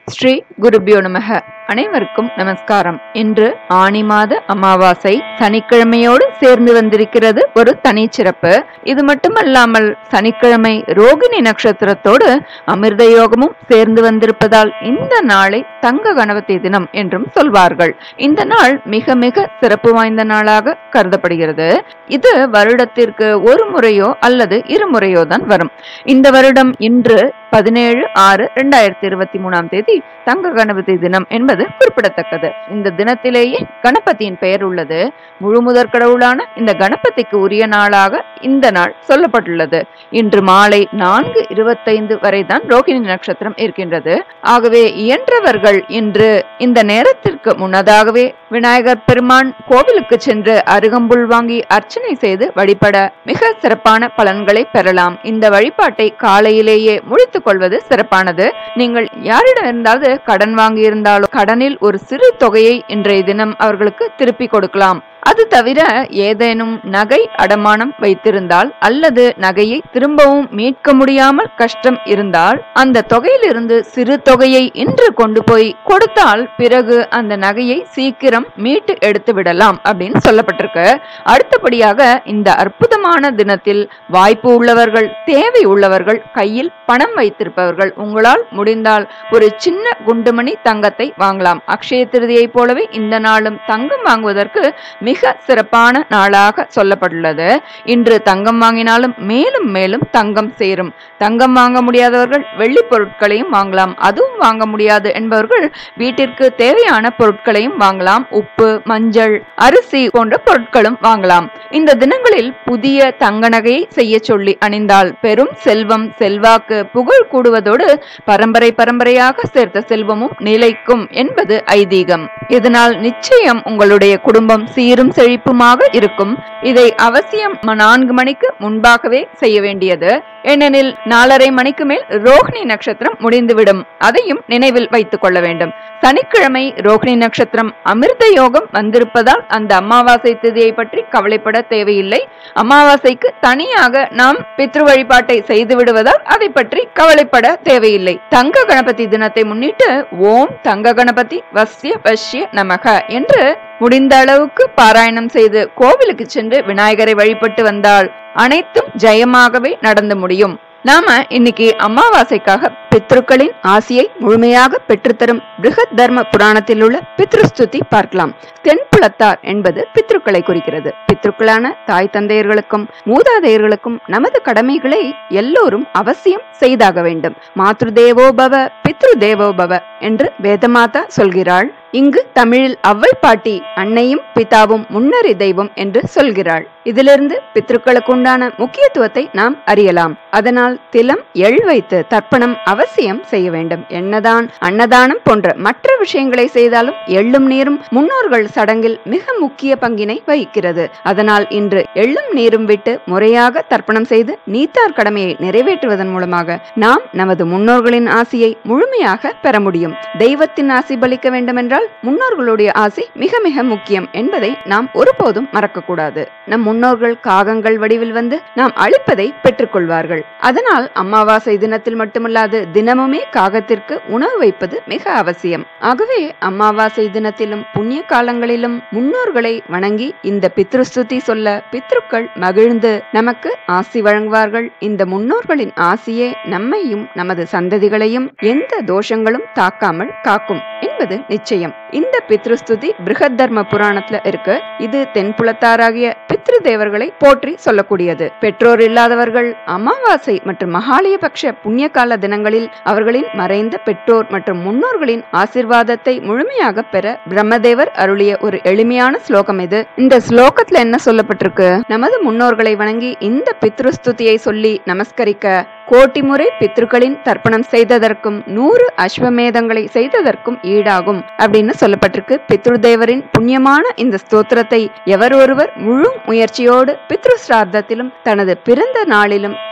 ஸ்ரீ குருபியோ நமக அனைவருக்கும் நமஸ்காரம் இன்று ஆனி மாத அமாவாசை சனிக்கிழமையோடு சேர்ந்து வந்திருக்கிறது ஒரு தனி சிறப்பு இது மட்டுமல்லாமல் சனிக்கிழமை ரோகிணி நட்சத்திரத்தோடு அமிர்த யோகமும் சேர்ந்து வந்திருப்பதால் இந்த நாளை தங்க கணபதி தினம் என்றும் சொல்வார்கள் இந்த நாள் மிக மிக சிறப்பு வாய்ந்த நாளாக கருதப்படுகிறது இது வருடத்திற்கு ஒரு முறையோ அல்லது இருமுறையோ தான் வரும் இந்த வருடம் இன்று பதினேழு ஆறு இரண்டாயிரத்தி இருபத்தி மூணாம் தேதி தங்க கணபதி தினம் என்பது குறிப்பிடத்தக்கது இந்த தினத்திலேயே கணபதியின் பெயர் உள்ளது முழு முதற் கடவுளான இந்த கணபதிக்கு உரிய நாளாக இந்த நாள் சொல்லப்பட்டுள்ளது இன்று மாலை நான்கு இருபத்தைந்து வரை தான் ரோகிணி நட்சத்திரம் இருக்கின்றது ஆகவே இயன்றவர்கள் இன்று இந்த நேரத்திற்கு முன்னதாகவே விநாயகர் பெருமான் கோவிலுக்கு சென்று அருகம்புல் வாங்கி அர்ச்சனை செய்து வழிபட மிக சிறப்பான பலன்களை பெறலாம் இந்த வழிபாட்டை காலையிலேயே முடித்துக் கொள்வது சிறப்பானது நீங்கள் யாரிடம் இருந்தாவது கடன் வாங்கி இருந்தாலோ கடனில் ஒரு சிறு தொகையை இன்றைய தினம் அவர்களுக்கு திருப்பி கொடுக்கலாம் அது தவிர ஏதேனும் நகை அடமானம் வைத்திருந்தால் அல்லது நகையை திரும்பவும் மீட்க முடியாமல் கஷ்டம் இருந்தால் அந்த தொகையிலிருந்து சிறு தொகையை இன்று கொண்டு போய் கொடுத்தால் பிறகு அந்த நகையை சீக்கிரம் மீட்டு எடுத்து விடலாம் அப்படின்னு சொல்லப்பட்டிருக்கு அடுத்தபடியாக இந்த அற்புதமான தினத்தில் வாய்ப்பு உள்ளவர்கள் தேவை உள்ளவர்கள் கையில் பணம் வைத்திருப்பவர்கள் உங்களால் முடிந்தால் ஒரு சின்ன குண்டுமணி தங்கத்தை வாங்கலாம் அக்ஷய திருதியை போலவே இந்த நாளும் தங்கம் வாங்குவதற்கு மிக சிறப்பான நாளாக சொல்லப்பட்டுள்ளது இன்று தங்கம் வாங்கினாலும் மேலும் மேலும் தங்கம் சேரும் தங்கம் வாங்க முடியாதவர்கள் வெள்ளி பொருட்களையும் வாங்கலாம் அதுவும் வாங்க முடியாது என்பவர்கள் வீட்டிற்கு தேவையான பொருட்களையும் வாங்கலாம் உப்பு மஞ்சள் அரிசி போன்ற பொருட்களும் வாங்கலாம் இந்த தினங்களில் புதிய தங்க நகையை செய்ய சொல்லி அணிந்தால் பெரும் செல்வம் செல்வாக்கு புகழ் கூடுவதோடு பரம்பரை பரம்பரையாக சேர்த்த செல்வமும் நிலைக்கும் என்பது ஐதீகம் இதனால் நிச்சயம் உங்களுடைய குடும்பம் சீரும் செழிப்புமாக இருக்கும் இதை அவசியம் நான்கு மணிக்கு முன்பாகவே செய்ய வேண்டியது ஏனெனில் நாலரை மணிக்கு மேல் ரோஹிணி நட்சத்திரம் முடிந்துவிடும் அதையும் நினைவில் வைத்துக் கொள்ள வேண்டும் சனிக்கிழமை ரோஹிணி நட்சத்திரம் அமிர்த யோகம் வந்திருப்பதால் அந்த அமாவாசை திதியை பற்றி கவலைப்பட தேவையில்லை அமாவாசைக்கு தனியாக நாம் பித்ரு வழிபாட்டை செய்து விடுவதால் அதை பற்றி கவலைப்பட தேவையில்லை தங்க கணபதி தினத்தை முன்னிட்டு ஓம் தங்க கணபதி வசிய வஷ்ய நமக என்று முடிந்த அளவுக்கு பாராயணம் செய்து கோவிலுக்கு சென்று விநாயகரை வழிபட்டு வந்தால் அனைத்தும் ஜெயமாகவே நடந்து முடியும் நாம இன்னைக்கு அமாவாசைக்காக பித்ருக்களின் ஆசியை முழுமையாக பெற்றுத்தரும் பிருகத் தர்ம புராணத்தில் உள்ள பித்ருஸ்துதி பார்க்கலாம் தென்புலத்தார் என்பது பித்ருக்களை குறிக்கிறது பித்ருக்களான தாய் தந்தையர்களுக்கும் மூதாதையர்களுக்கும் நமது கடமைகளை எல்லோரும் அவசியம் செய்தாக வேண்டும் மாத்ரு தேவோ பவ பித்ரு தேவோ பவ என்று வேதமாதா சொல்கிறாள் இங்கு தமிழில் அவ்வை பாட்டி அன்னையும் பிதாவும் முன்னறி தெய்வம் என்று சொல்கிறாள் இதிலிருந்து பித்ருக்களுக்கு உண்டான முக்கியத்துவத்தை நாம் அறியலாம் அதனால் திலம் எள் வைத்து தர்ப்பணம் அவசியம் செய்ய வேண்டும் என்னதான் அன்னதானம் போன்ற மற்ற விஷயங்களை செய்தாலும் எள்ளும் நீரும் முன்னோர்கள் சடங்கில் மிக முக்கிய பங்கினை வகிக்கிறது அதனால் இன்று எள்ளும் நீரும் விட்டு முறையாக தர்ப்பணம் செய்து நீத்தார் கடமையை நிறைவேற்றுவதன் மூலமாக நாம் நமது முன்னோர்களின் ஆசியை முழுமையாக பெற முடியும் தெய்வத்தின் ஆசி பலிக்க வேண்டும் என்றால் முன்னோர்களுடைய ஆசி மிக மிக முக்கியம் என்பதை நாம் ஒருபோதும் மறக்கக்கூடாது நம் முன்னோர்கள் காகங்கள் வடிவில் வந்து நாம் அழிப்பதை பெற்றுக்கொள்வார்கள் அதனால் அமாவாசை தினத்தில் மட்டுமல்லாது தினமுமே காகத்திற்கு உணவு வைப்பது மிக அவசியம் ஆகவே அமாவாசை தினத்திலும் புண்ணிய காலங்களிலும் முன்னோர்களை வணங்கி இந்த பித்ருஸ்துதி சொல்ல பித்ருக்கள் மகிழ்ந்து நமக்கு ஆசி வழங்குவார்கள் இந்த முன்னோர்களின் ஆசியே நம்மையும் நமது சந்ததிகளையும் எந்த தோஷங்களும் தாக்காமல் காக்கும் என்பது நிச்சயம் இந்த பித்ருஸ்துதி பிருகத் தர்ம புராணத்துல இருக்கு இது தென்புலத்தாராகிய பித்ரு தேவர்களை போற்றி சொல்லக்கூடியது பெற்றோர் இல்லாதவர்கள் அமாவாசை மற்றும் மகாலயபக்ஷ புண்ணிய கால தினங்களில் அவர்களின் மறைந்த பெற்றோர் மற்றும் முன்னோர்களின் ஆசிர்வாதத்தை முழுமையாக பெற பிரம்மதேவர் அருளிய ஒரு எளிமையான ஸ்லோகம் இது இந்த ஸ்லோகத்துல என்ன சொல்லப்பட்டிருக்கு நமது முன்னோர்களை வணங்கி இந்த பித்ருஸ்துதியை சொல்லி நமஸ்கரிக்க கோட்டி முறை பித்ருக்களின் தர்ப்பணம் செய்ததற்கும் நூறு அஸ்வமேதங்களை செய்ததற்கும் ஈடாகும் அப்படின்னு சொல்லப்பட்டிருக்கு பித்ருதேவரின் புண்ணியமான இந்த ஸ்தோத்திரத்தை எவர் ஒருவர் முழு முயற்சியோடு பித்ரு சிரார்த்தத்திலும் தனது பிறந்த நாளிலும் பித்ருவின்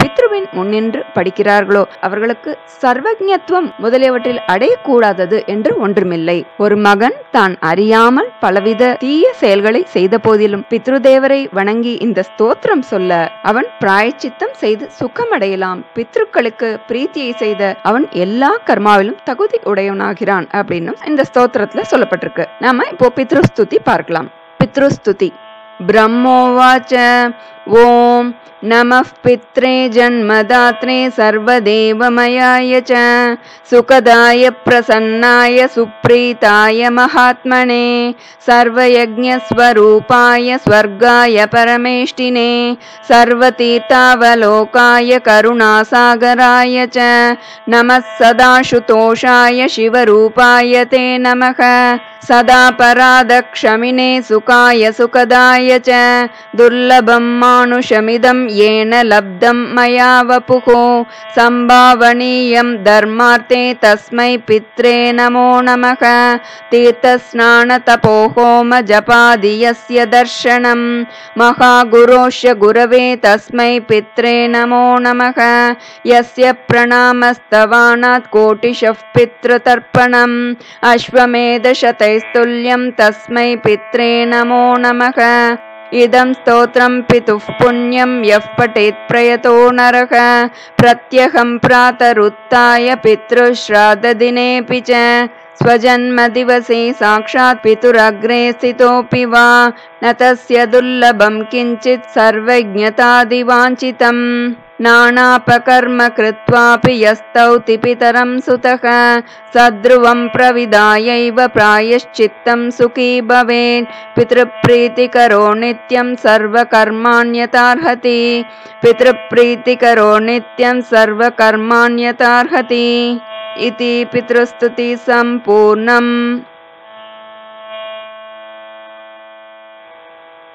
முன்னின்று படிக்கிறார்களோ அவர்களுக்கு சர்வஜத்துவம் முதலியவற்றில் அடையக்கூடாதது என்று ஒன்றுமில்லை ஒரு மகன் தான் அறியாமல் பலவித தீய செயல்களை செய்த போதிலும் பித்ருதேவரை வணங்கி இந்த ஸ்தோத்திரம் சொல்ல அவன் பிராயச்சித்தம் செய்து சுகமடையலாம் பித்ருக்களுக்கு பிரீத்தியை செய்த அவன் எல்லா கர்மாவிலும் தகுதி உடையவனாகிறான் அப்படின்னு இந்த ஸ்தோத்திரத்துல சொல்லப்பட்டிருக்கு நாம இப்போ பித்ருஸ்துதி பார்க்கலாம் பித்ருஸ்துதி ब्रह्मोवाच ॐ नमः पित्रे जन्मदात्रे सर्वदेवमयाय च सुखदाय प्रसन्नाय सुप्रीताय महात्मने सर्वयज्ञस्वरूपाय स्वर्गाय परमेष्टिने सर्वतीर्थावलोकाय करुणासागराय च नमः सदाशुतोषाय शिवरूपाय ते नमः सदा परादक्षमिने सुखाय सुखदाय च दुर्लभं मानुषमिदं येन लब्धं मया वपुः सम्भावनीयं धर्मार्थे तस्मै पित्रे नमो नमः तीर्थस्नानतपो होम जपादि यस्य दर्शनं महागुरोश्च गुरवे तस्मै पित्रे नमो नमः यस्य प्रणामस्तवानात् कोटिशः पितृतर्पणम् अश्वमेधशतैस्तुल्यं तस्मै पित्रे नमो नमः इदं स्तोत्रं पितुः पुण्यं यः पठेत् प्रयतो नरः प्रत्यहं प्रातरुत्थाय पितृश्राद्धदिनेऽपि च स्वजन्मदिवसे साक्षात् पितुरग्रे स्थितोऽपि वा न तस्य दुर्लभं किञ्चित् सर्वज्ञतादिवाञ्छितम् नानापकर्म कृत्वापि यस्तौति पितरं सुतः सद्रुवं प्रविदायैव प्रायश्चित्तं सुखी भवेत् पितृप्रीतिकरो नित्यं सर्वकर्माण्यतार्हति पितृप्रीतिकरो नित्यं सर्वकर्माण्यतार्हति इति पितृस्तुति सम्पूर्णम्